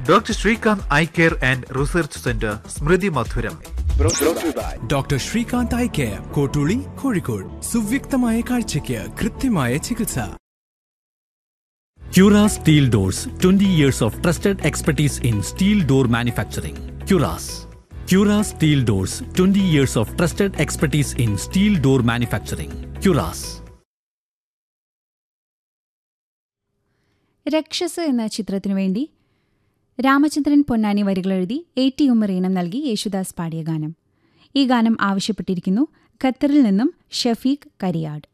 Doctor Srikanth eye care and research centre സ്മൃതി മധുരം doctor Srikanth eye care Kottooli Kozhikode സുവ്യക്തമായ കാഴ്ചയ്ക്ക് കൃത്യമായ ചികിത്സ Cura Steel Doors 20 years of trusted expertise in steel door manufacturing. Curas. Cura Steel Doors 20 years of trusted expertise in steel door manufacturing. Curas. രക്ഷസ് എന്ന ചിത്രത്തിനു വേണ്ടി രാമചന്ദ്രൻ പൊന്നാനി വരികളെഴുതി എ ടി ഉമ്മർ ഈണം നൽകി യേശുദാസ് പാടിയ ഗാനം ഈ ഗാനം ആവശ്യപ്പെട്ടിരിക്കുന്നു ഖത്തറിൽ നിന്നും ഷഫീഖ് കരിയാട്